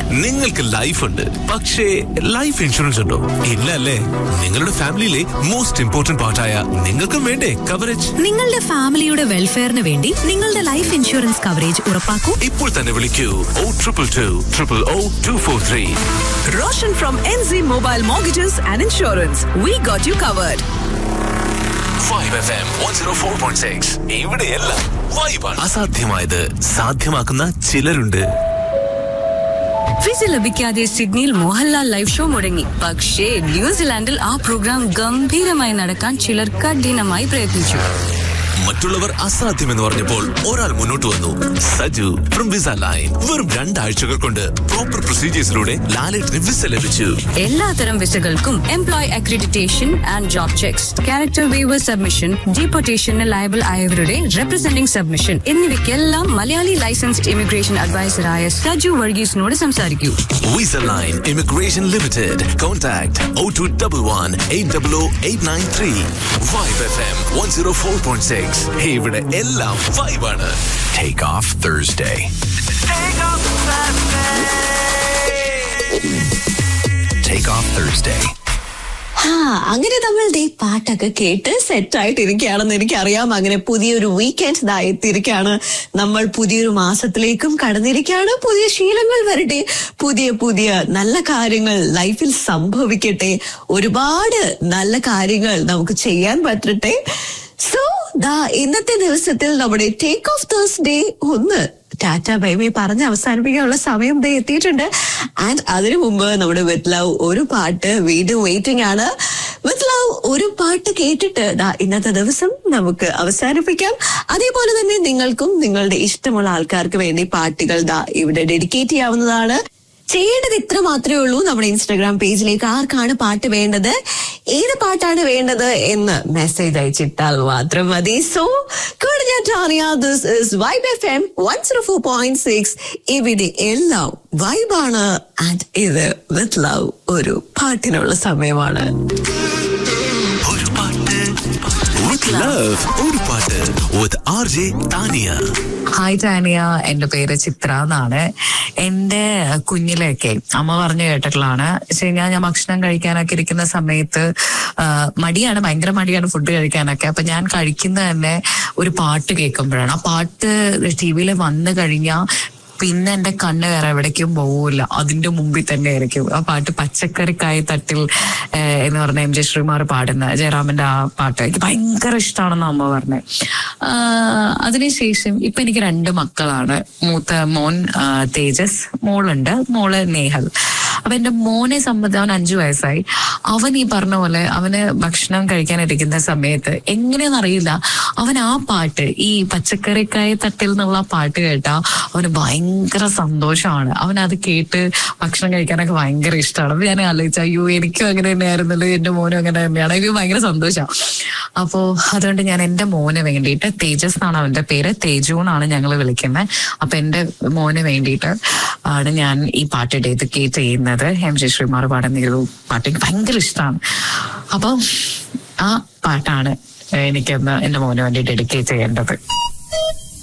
നിങ്ങൾക്ക് ലൈഫ് ഉണ്ട് പക്ഷേ ലൈഫ് ഇൻഷുറൻസ് ഉണ്ടോ ഇല്ല അല്ലേ നിങ്ങളുടെ ഫാമിലിയിലെ മോസ്റ്റ് ഇമ്പോർട്ടന്റ് പാർട്ടായ നിങ്ങൾക്കും വേണ്ടേ കവറേജ് നിങ്ങളുടെ ഫാമിലിയുടെ വെൽഫെയറിന് വേണ്ടി നിങ്ങളുടെ ലൈഫ് ഇൻഷുറൻസ് കവറേജ് ഉറപ്പാക്കൂ ഇപ്പോൾ തന്നെ വിളിക്കൂ O triple two triple O two four three Roshan from NZ Mobile Mortgages and Insurance. We got you covered. Vibe F M one zero four point six ഇവിടെയെല്ലാം വൈബാണ് അസാധ്യമായത് സാധ്യമാക്കുന്ന ചിലരുണ്ട് വിസ ലഭിക്കാതെ സിഡ്നിയിൽ Mohanlal live show മുടങ്ങി പക്ഷേ ന്യൂസിലാൻഡിൽ ആ പ്രോഗ്രാം ഗംഭീരമായി നടക്കാൻ ചിലർ കഠിനമായി പ്രയത്നിച്ചു മറ്റുള്ളവർ അസാധ്യമെന്ന് പറഞ്ഞപ്പോൾ ഒരാൾ മുന്നോട്ട് വന്നു സജു ഫ്രം വിസ ലൈൻ വെറും രണ്ടാഴ്ചകൾ കൊണ്ട് പ്രോപ്പർ പ്രൊസീജിയേഴ്സിലൂടെ ലാലേട്ടിന് വിസ ലഭിച്ചു എല്ലാത്തരം വിസകൾക്കും employ accreditation and job checks character waiver submission ഡീപ്പോർട്ടേഷന് ലയബിൾ ആയവരുടെ റെപ്രസെന്റിംഗ് സബ്മിഷൻ എന്നിവയ്ക്കെല്ലാം മലയാളി ലൈസൻസ്ഡ് ഇമിഗ്രേഷൻ അഡ്വൈസറായ സജു വർഗീസിനോട് സംസാരിക്കൂ visa line immigration limited contact O two double one eight double O eight nine three vibe F M one zero four point six ഇവിടെ എല്ലാം വൈബാണ് Take off Thursday. Take off Thursday. ആ അങ്ങനെ നമ്മൾ ദേ പാട്ടൊക്കെ കേട്ട് സെറ്റ് ആയിട്ടിരിക്കുകയാണെന്ന് എനിക്കറിയാം അങ്ങനെ പുതിയൊരു വീക്കെൻഡ് ഇതാ എത്തിയിരിക്കുകയാണ് നമ്മൾ പുതിയൊരു മാസത്തിലേക്കും കടന്നിരിക്കുകയാണ് പുതിയ ശീലങ്ങൾ വരട്ടെ പുതിയ പുതിയ നല്ല കാര്യങ്ങൾ ലൈഫിൽ സംഭവിക്കട്ടെ ഒരുപാട് നല്ല കാര്യങ്ങൾ നമുക്ക് ചെയ്യാൻ പറ്റട്ടെ സോ ദാ ഇന്നത്തെ ദിവസത്തിൽ നമ്മുടെ ടേക്ക് ഓഫ് തേഴ്സ്ഡേ ഒന്ന് ടാറ്റ ബൈബൈ പറഞ്ഞ് അവസാനിപ്പിക്കാനുള്ള സമയം ദേ എത്തിയിട്ടുണ്ട് ആൻഡ് അതിനു മുമ്പ് നമ്മുടെ വിത്ത് ലവ് ഒരു പാട്ട് വീണ്ടും വെയിറ്റിംഗ് ആണ് വിത്ത് ലവ് ഒരു പാട്ട് കേട്ടിട്ട് ദാ ഇന്നത്തെ ദിവസം നമുക്ക് അവസാനിപ്പിക്കാം അതേപോലെ തന്നെ നിങ്ങൾക്കും നിങ്ങളുടെ ഇഷ്ടമുള്ള ആൾക്കാർക്ക് വേണ്ടി പാട്ടുകൾ ദാ ഇവിടെ ഡെഡിക്കേറ്റ് ചെയ്യാവുന്നതാണ് ചെയ്യേണ്ടത് ഇത്ര മാത്രമേ ഉള്ളൂ നമ്മുടെ ഇൻസ്റ്റാഗ്രാം പേജിലേക്ക് ആർക്കാണ് പാട്ട് വേണ്ടത് ഏത് പാട്ടാണ് വേണ്ടത് എന്ന് മെസ്സേജ് അയച്ചിട്ടാൽ മാത്രം മതി സോ കൂടെ ഞാൻ Tania this is vibe F M one zero four point six ഇവിടെ എല്ലാം വൈബാണ് ആൻഡ് ഇത് വിത്ത് ലവ് ഒരു പാട്ടിനുള്ള സമയമാണ് ഒരു പാട്ട് വിത്ത് ലവ് ഒരു പാട്ട് with R J Tania hi Tania എന്റെ പേര് ചിത്ര എന്നാണ് എന്റെ കുഞ്ഞിലെയൊക്കെ അമ്മ പറഞ്ഞു കേട്ടിട്ടുള്ളതാണ് പക്ഷെ ഞാൻ ഞാൻ ഭക്ഷണം കഴിക്കാനൊക്കെ ഇരിക്കുന്ന സമയത്ത് ആ, മടിയാണ് ഭയങ്കര മടിയാണ് ഫുഡ് കഴിക്കാനൊക്കെ അപ്പൊ ഞാൻ കഴിക്കുന്ന തന്നെ ഒരു പാട്ട് കേൾക്കുമ്പോഴാണ് ആ പാട്ട് ടി വിയിൽ വന്നു കഴിഞ്ഞാൽ പിന്നെ എന്റെ കണ്ണ് വേറെ എവിടേക്കും പോവില്ല അതിന്റെ മുമ്പിൽ തന്നെ ആയിരിക്കും ആ പാട്ട് പച്ചക്കറിക്കായി തട്ടിൽ ഏഹ്, എന്ന് പറഞ്ഞ എം ജെ ശ്രീമാർ പാടുന്ന ജയറാമിന്റെ ആ പാട്ട് എനിക്ക് ഭയങ്കര ഇഷ്ടമാണെന്ന് അമ്മ പറഞ്ഞത് അതിനുശേഷം ഇപ്പൊ എനിക്ക് രണ്ട് മക്കളാണ് മൂത്ത മോൻ ആ, തേജസ് മോളുണ്ട് മോള് നേഹൽ അപ്പൊ എന്റെ മോനെ സംബന്ധിച്ച് അവൻ അഞ്ചു വയസ്സായി അവൻ ഈ പറഞ്ഞ പോലെ അവന് ഭക്ഷണം കഴിക്കാനിരിക്കുന്ന സമയത്ത് എങ്ങനെയാണെന്ന് അറിയില്ല അവൻ ആ പാട്ട് ഈ പച്ചക്കറിക്കായ തട്ടിൽ എന്നുള്ള ആ പാട്ട് കേട്ടാ അവന് ഭയങ്കര സന്തോഷമാണ് അവൻ അത് കേട്ട് ഭക്ഷണം കഴിക്കാനൊക്കെ ഭയങ്കര ഇഷ്ടമാണ് അപ്പൊ ഞാൻ ആലോചിച്ചു അയ്യോ എനിക്കും അങ്ങനെ തന്നെയായിരുന്നല്ലോ എന്റെ മോനും അങ്ങനെ തന്നെയാണ് എനിക്ക് ഭയങ്കര സന്തോഷമാണ് അപ്പോ അതുകൊണ്ട് ഞാൻ എന്റെ മോന് വേണ്ടിയിട്ട് തേജസ് എന്നാണ് അവന്റെ പേര് തേജു എന്നാണ് ഞങ്ങൾ വിളിക്കുന്നത് അപ്പൊ എന്റെ മോന് വേണ്ടിയിട്ട് ആണ് ഞാൻ ഈ പാട്ട് ഡെഡിക്കേറ്റ് ചെയ്യുന്നത് എം ജെ ശ്രീമാർ പാടുന്ന ഈ ഒരു പാട്ട് എനിക്ക് ഭയങ്കര ഇഷ്ടമാണ് അപ്പൊ ആ പാട്ടാണ് എനിക്കൊന്ന് എന്റെ മോന് വേണ്ടി ഡെഡിക്കേറ്റ് ചെയ്യേണ്ടത്